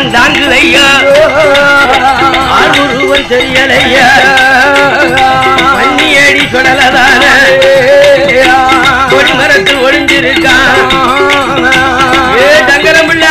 ஆட்டம் தாங்குதையா ஆள் உருவம் தெரியலையா பன்னியடி சுடலதான கொடிமரத்தில் ஒளிஞ்சிருக்கான் ஏ தங்கரம் பிள்ள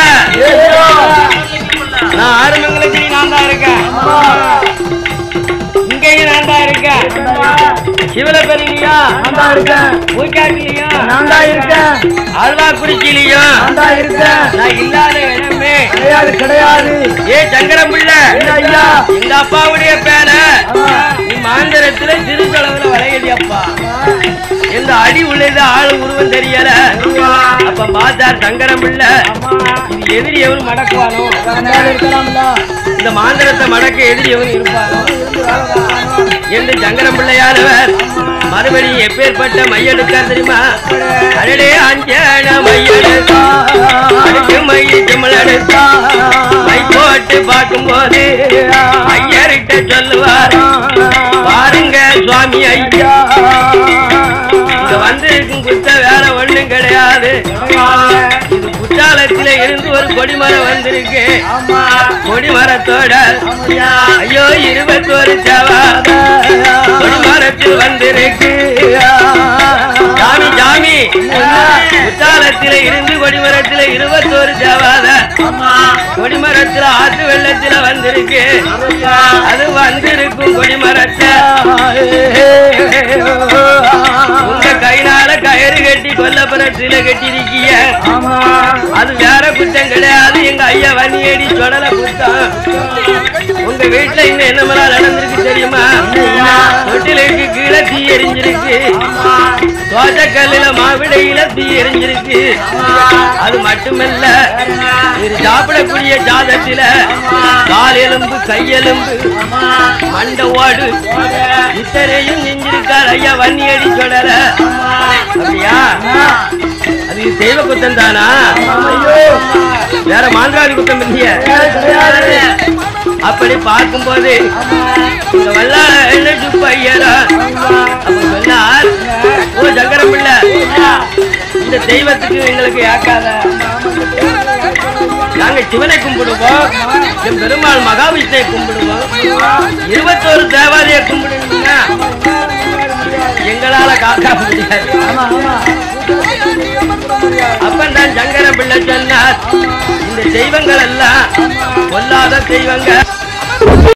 நான் ஆரம்பங்களுக்கு நான் தான் இருக்கேன் இங்கேயும் நான் தான் இருக்கேன் சிவலப்பெருங்கயா நான் தான் இருக்கேன் பூக்காட்டிலையும் நான் தான் இருக்கேன் ஆழ்வாக்குறிச்சிலையும் நான் தான் இருக்கேன் நான் இல்லாத இடமே கிடையாது கிடையாது ஏ சங்கரம் பிள்ளை என்ன ஐயா எங்க அப்பாவுடைய பேர நீ மாந்திரத்துல திருத்தளவுல வளையடியப்பா எந்த அடி உள்ளது ஆளு உருவம் தெரியல அப்ப பார்த்தார் சங்கரம் பிள்ளை இது எதிரி எவன் மடக்குவானோ நான் இருக்கலாம்ல இந்த மாந்திரத்தை மடக்க எதிரி எவன் இருப்பானோ என்று சங்கரம் பிள்ளையானவர் மறுபடியும் எப்பேற்பட்ட மையெடுக்கார் தெரியுமா அடடே அஞ்சன மையெடுத்தா அடுத்து மைய சிம்மலெடுத்தா மை போட்டு பார்க்கும்போது ஐயர்கிட்ட சொல்லுவார் பாருங்க சுவாமி ஐயா இங்க வந்திருக்கும் குத்த வேற ஒண்ணும் கிடையாது இது குற்றாலத்தில இருந்து ஒரு கொடிமரம் வந்திருக்கு கொடிமரத்தோட ஐயோ இருபத்தோரு செவாத கொடிமரத்தில் வந்திருக்கு ஜாமி ஜாமி குற்றாலத்தில இருந்து கொடிமரத்தில இருபத்தோரு செவாத கொடிமரத்துல ஆத்து வெள்ளத்தில வந்திருக்கு அது வந்திருக்கும் கொடிமரத்தை உங்க கைனால கயிறு கட்டி கொல்லப்புறத்தில கட்டிருக்கீங்க அது வேற குத்தம் கிடையாது எங்க ஐயா வன்னியடி சொடல குத்தம் உங்க வீட்டுல இன்னும் என்ன மேல நடந்திருக்கு தெரியுமா தொட்டிலுக்கு கீழே தீ எரிஞ்சிருக்கு தோட்டக்கல்லுல மாவிடையில தீ எரிஞ்சிருக்கு அது மட்டுமல்ல இது சாப்பிடக்கூடிய ஜாதத்தில கால் எலும்பு கையெலும்பு மண்ட ஓடு இத்தனையும் செஞ்சிருக்கார் ஐயா வன்னியடி சொடல அப்படியா அது தெய்வ குத்தம் தானா வேற மாந்திராதி குத்தம் இல்லையே அப்படி பார்க்கும்போது இந்த வல்லாள என்ன சுப்பையரா அப்ப சொன்னார் ஓ சங்கரம் பிள்ளை இந்த தெய்வத்துக்கு எங்களுக்கு ஏக்காத நாங்க சிவனை கும்பிடுவோம் என் பெருமாள் மகாவிஷ்ணுவை கும்பிடுவோம் இருபத்தோரு தேவாலய கும்பிடுங்கன்னா எங்களால காக்க முடியாது அப்பந்தான் சங்கர பிள்ளை சொன்னார் இந்த தெய்வங்கள் எல்லாம் கொல்லாத தெய்வங்கள்